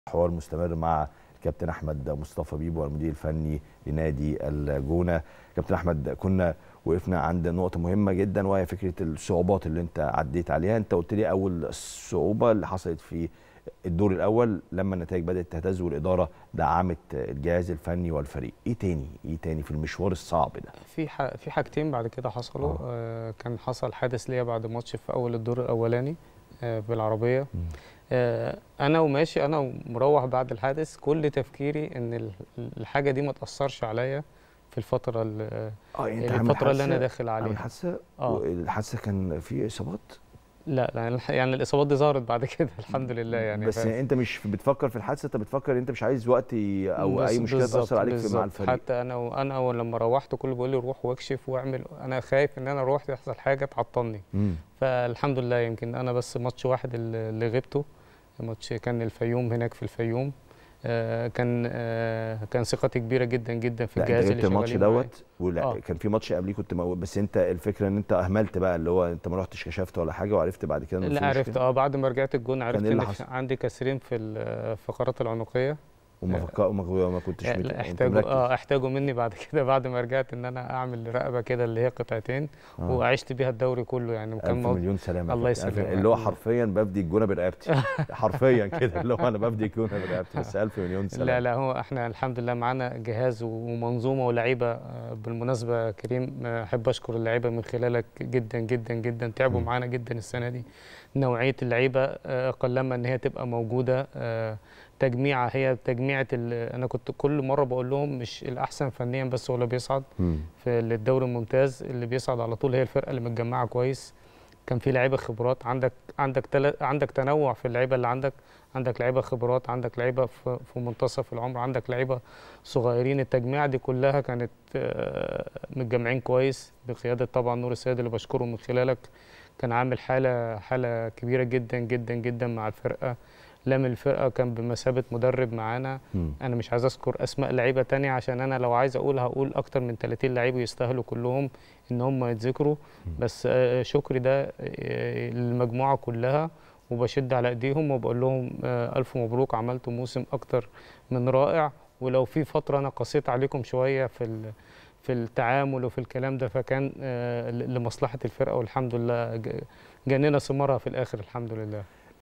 حوار مستمر مع الكابتن احمد مصطفى بيبو المدير الفني لنادي الجونه كابتن احمد كنا وقفنا عند نقطه مهمه جدا وهي فكره الصعوبات اللي انت عديت عليها انت قلت لي اول صعوبه اللي حصلت في الدور الاول لما النتائج بدات تهتز والاداره دعمت الجهاز الفني والفريق ايه تاني ايه تاني في المشوار الصعب ده في ح... في حاجتين بعد كده حصلوا آه. آه كان حصل حادث ليا بعد ماتش في اول الدور الاولاني آه بالعربيه م. آه انا وماشي انا ومروح بعد الحادث كل تفكيري ان الحاجه دي ما تاثرش عليا في الفتره اللي اه يعني الفتره اللي انا داخل عليها الحادثه اه الحادثه كان في اصابات لا لا يعني الاصابات دي ظهرت بعد كده الحمد لله يعني بس يعني انت مش بتفكر في الحادثه انت بتفكر انت مش عايز وقت او اي مشكله تاثر عليك في مع الفريق حتى انا وانا اول لما روحت كله بيقول لي روح واكشف واعمل انا خايف ان انا اروح يحصل حاجه تعطلني فالحمد لله يمكن انا بس ماتش واحد اللي غبته ماتش كان الفيوم هناك في الفيوم آه كان آه كان ثقتي كبيره جدا جدا في الجهاز اللي شغالين الماتش دوت ولا آه. كان في ماتش قبليه كنت موجود بس انت الفكره ان انت اهملت بقى اللي هو انت ما رحتش كشفت ولا حاجه وعرفت بعد كده لا عرفت اه بعد ما رجعت الجون عرفت ان عندي كسرين في الفقرات العنقيه وما فكر وما ما كنتش لا احتاجوا اه احتاجوا مني بعد كده بعد ما رجعت ان انا اعمل رقبه كده اللي هي قطعتين آه. وعشت بيها الدوري كله يعني كان مليون سلامه الله يسلمك اللي هو حرفيا ببدي الجونه برقبتي حرفيا كده اللي هو انا ببدي الجونه برقبتي بس الف مليون سلامه لا لا هو احنا الحمد لله معانا جهاز ومنظومه ولاعيبه بالمناسبه كريم احب اشكر اللعيبه من خلالك جدا جدا جدا تعبوا معانا جدا السنه دي نوعيه اللعيبه قلما ان هي تبقى موجوده تجميعه هي تجميعه انا كنت كل مره بقول لهم مش الاحسن فنيا بس هو اللي بيصعد في الدوري الممتاز اللي بيصعد على طول هي الفرقه اللي متجمعه كويس كان في لعيبه خبرات عندك عندك تل... عندك تنوع في اللعيبه اللي عندك عندك لعيبه خبرات عندك لعيبه في... في منتصف العمر عندك لعيبه صغيرين التجميعه دي كلها كانت متجمعين كويس بقياده طبعا نور السيد اللي بشكره من خلالك كان عامل حاله حاله كبيره جدا جدا جدا مع الفرقه لام الفرقه كان بمثابه مدرب معانا انا مش عايز اذكر اسماء لعيبه تانية عشان انا لو عايز اقول هقول اكتر من 30 لعيب ويستاهلوا كلهم ان هم يتذكروا بس شكري ده للمجموعه كلها وبشد على ايديهم وبقول لهم الف مبروك عملتوا موسم اكتر من رائع ولو في فتره انا قسيت عليكم شويه في في التعامل وفي الكلام ده فكان لمصلحه الفرقه والحمد لله جنينا ثمارها في الاخر الحمد لله